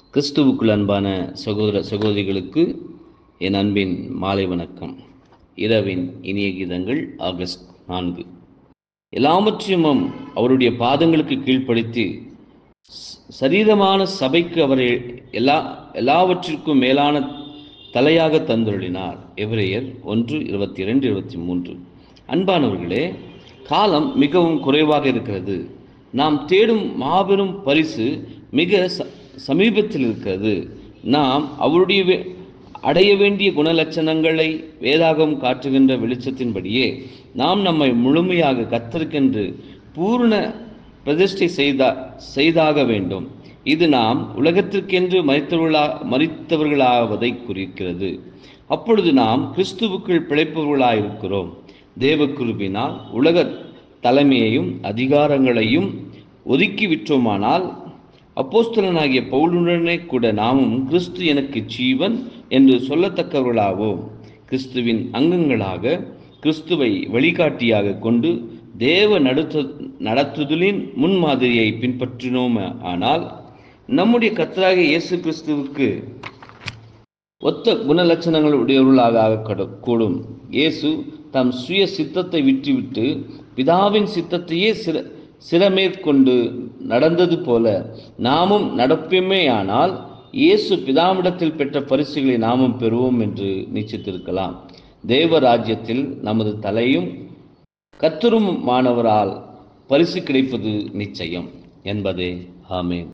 கிறிஸ்துவுக்குள் அன்பான சகோதர சகோதரிகளுக்கு என் அன்பின் மாலை வணக்கம் இரவின் இனிய கீதங்கள் ஆகஸ்ட் நான்கு எல்லாவற்றையும் அவருடைய பாதங்களுக்கு கீழ்ப்படுத்தி ச- சரீரமான சபைக்கு அவரை எல்லா எல்லாவற்றிற்கும் மேலான தலையாக தந்துருளினார் எபிரேயர் ஒன்று இருபத்தி இரண்டு இருபத்தி மூன்று அன்பானவர்களே காலம் மிகவும் குறைவாக இருக்கிறது நாம் தேடும் மாபெரும் பரிசு மிக ச- சமீபத்தில் இருக்கிறது நாம் அவருடைய வே- அடைய வேண்டிய குணலட்சணங்களை வேதாகம் காட்டுகின்ற வெளிச்சத்தின்படியே நாம் நம்மை முழுமையாக கத்தருக்கென்று பூர்ண பிரதிஷ்டை செய்தா செய்தாக வேண்டும் இது நாம் உலகத்திற்கென்று மறித்தவர்களா மறித்தவர்களாவதை குறிக்கிறது அப்பொழுது நாம் கிறிஸ்துவுக்குள் பிழைப்பவர்களாயிருக்கிறோம் தேவக்குருவினால் உலக தலைமையையும் அதிகாரங்களையும் ஒதுக்கி விட்டோமானால் அப்போஸ்தலனாகிய பவுலுடனே கூட நாமும் கிறிஸ்து எனக்கு ஜீவன் என்று சொல்லத்தக்கவர்களாவோம் கிறிஸ்துவின் அங்கங்களாக கிறிஸ்துவை வழிகாட்டியாக கொண்டு தேவ நடுத்த நடத்துதலின் முன்மாதிரியை பின்பற்றினோம் ஆனால் நம்முடைய கர்த்தராகிய இயேசு கிறிஸ்துவுக்கு ஒத்த குணலட்சணங்கள் உடையவர்களாக ஆகக்கூடும். கூடும் இயேசு தம் சுய சித்தத்தை விட்டுவிட்டு பிதாவின் சித்தத்தையே சிற சிறமேற்கொண்டு நடந்தது போல நாமும் நடப்போமேயானால் இயேசு பிதாவிடத்தில் பெற்ற பரிசுகளை நாமும் பெறுவோம் என்று நிச்சயித்திருக்கலாம் தேவ ராஜ்யத்தில் நமது தலையும் கத்தரும் மாணவரால் பரிசு கிடைப்பது நிச்சயம் என்பதே ஆமென்